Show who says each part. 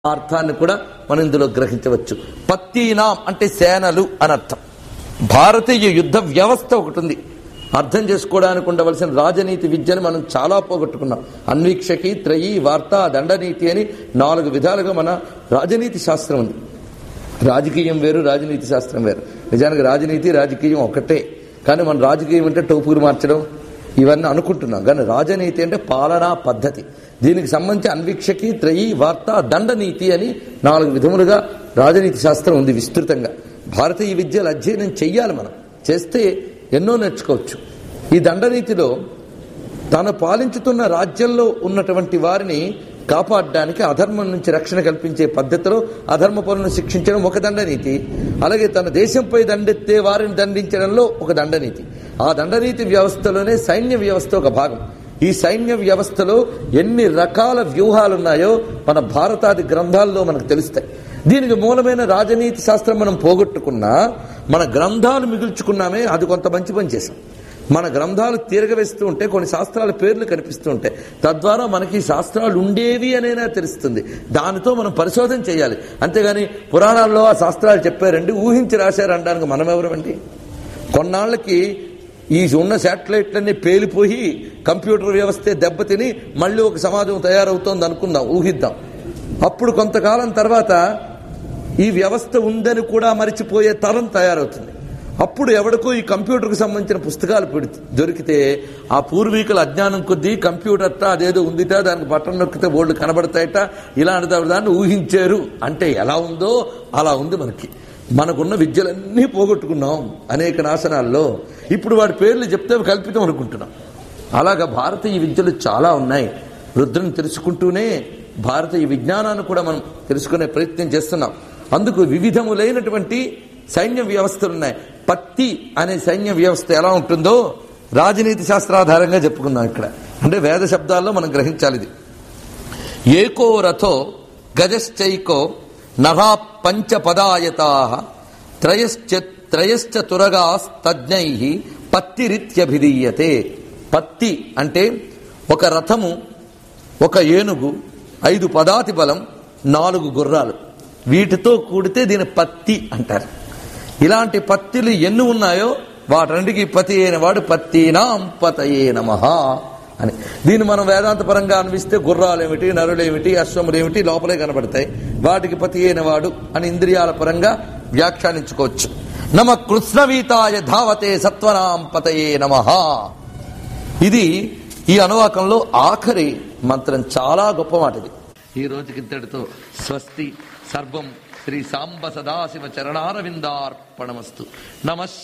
Speaker 1: అర్థాన్ని కూడా మనం ఇందులో గ్రహించవచ్చు పత్తీనాం అంటే సేనలు అని అర్థం భారతీయ యుద్ధ వ్యవస్థ ఒకటి ఉంది అర్థం చేసుకోవడానికి ఉండవలసిన రాజనీతి విద్యను మనం చాలా పోగొట్టుకున్నాం అన్వీక్షకి త్రయీ వార్త దండనీతి అని నాలుగు విధాలుగా మన రాజనీతి శాస్త్రం ఉంది రాజకీయం వేరు రాజనీతి శాస్త్రం వేరు నిజానికి రాజనీతి రాజకీయం ఒకటే కానీ మన రాజకీయం అంటే టోపులు మార్చడం ఇవన్నీ అనుకుంటున్నాం కానీ రాజనీతి అంటే పాలనా పద్ధతి దీనికి సంబంధించి అన్వీక్షకి త్రయీ వార్త దండనీతి అని నాలుగు విధములుగా రాజనీతి శాస్త్రం ఉంది విస్తృతంగా భారతీయ విద్యలు అధ్యయనం చెయ్యాలి మనం చేస్తే ఎన్నో నేర్చుకోవచ్చు ఈ దండనీతిలో తాను పాలించుతున్న రాజ్యంలో ఉన్నటువంటి వారిని కాపాడడానికి అధర్మం నుంచి రక్షణ కల్పించే పద్ధతిలో అధర్మ పనులను శిక్షించడం ఒక దండనీతి అలాగే తన దేశంపై దండెత్తే వారిని దండించడంలో ఒక దండనీతి ఆ దండనీతి వ్యవస్థలోనే సైన్య వ్యవస్థ ఒక భాగం ఈ సైన్య వ్యవస్థలో ఎన్ని రకాల వ్యూహాలున్నాయో మన భారతాది గ్రంథాల్లో మనకు తెలుస్తాయి దీనికి మూలమైన రాజనీతి శాస్త్రం మనం పోగొట్టుకున్నా మన గ్రంథాలు మిగుల్చుకున్నామే అది కొంత మంచి పని చేశాం మన గ్రంథాలు తీరగవేస్తూ ఉంటే కొన్ని శాస్త్రాల పేర్లు కనిపిస్తూ ఉంటాయి తద్వారా మనకి ఈ శాస్త్రాలు ఉండేవి అనేనా తెలుస్తుంది దానితో మనం పరిశోధన చేయాలి అంతేగాని పురాణాల్లో ఆ శాస్త్రాలు చెప్పారండి ఊహించి రాశారు అనడానికి మనం ఎవరమండి కొన్నాళ్ళకి ఈ ఉన్న శాటిలైట్లన్నీ పేలిపోయి కంప్యూటర్ వ్యవస్థే దెబ్బతిని మళ్ళీ ఒక సమాజం తయారవుతోంది అనుకుందాం ఊహిద్దాం అప్పుడు కొంతకాలం తర్వాత ఈ వ్యవస్థ ఉందని కూడా మరిచిపోయే తరం తయారవుతుంది అప్పుడు ఎవడికో ఈ కంప్యూటర్కి సంబంధించిన పుస్తకాలు పెడి దొరికితే ఆ పూర్వీకుల అజ్ఞానం కొద్దీ కంప్యూటర్ట అదేదో ఉందిట దానికి బటన్ నొక్కితే బోర్డు కనబడతాయట ఇలాంటి దాన్ని ఊహించారు అంటే ఎలా ఉందో అలా ఉంది మనకి మనకున్న విద్యలన్నీ పోగొట్టుకున్నాం అనేక నాశనాల్లో ఇప్పుడు వాడి పేర్లు చెప్తే కల్పితం అనుకుంటున్నాం అలాగా భారతీయ విద్యలు చాలా ఉన్నాయి రుద్రని తెలుసుకుంటూనే భారతీయ విజ్ఞానాన్ని కూడా మనం తెలుసుకునే ప్రయత్నం చేస్తున్నాం అందుకు వివిధములైనటువంటి సైన్య వ్యవస్థలు ఉన్నాయి పత్తి అనే సైన్య వ్యవస్థ ఎలా ఉంటుందో రాజనీతి శాస్త్రాధారంగా చెప్పుకుందాం ఇక్కడ అంటే వేద శబ్దాల్లో మనం గ్రహించాలి ఇది ఏకో రథో గజశ్చైకో నభా పంచపదాయతా త్రయశ్చ త్రయశ్చ తురగాస్తజ్ఞై పత్తిరిత్యభిధీయతే పత్తి అంటే ఒక రథము ఒక ఏనుగు ఐదు పదాతి బలం నాలుగు గుర్రాలు వీటితో కూడితే దీని పత్తి అంటారు ఇలాంటి పత్తిలు ఎన్ని ఉన్నాయో వాటన్నిటికీ పతి అయిన వాడు పత్తీనాం పతయే నమ అని దీన్ని మనం వేదాంత పరంగా అనిపిస్తే గుర్రాలేమిటి నరులేమిటి అశ్వములేమిటి లోపలే కనబడతాయి వాటికి పతి అయిన వాడు అని ఇంద్రియాల పరంగా వ్యాఖ్యానించుకోవచ్చు నమ కృష్ణవీతాయ ధావతే సత్వనాం పతయే నమ ఇది ఈ అనువాకంలో ఆఖరి మంత్రం చాలా గొప్ప మాట ఇది ఈ రోజుకి ఇంతటితో స్వస్తి సర్వం శ్రీ సాంబ సదాశివ చరణారవిందార్పణమస్తు నమ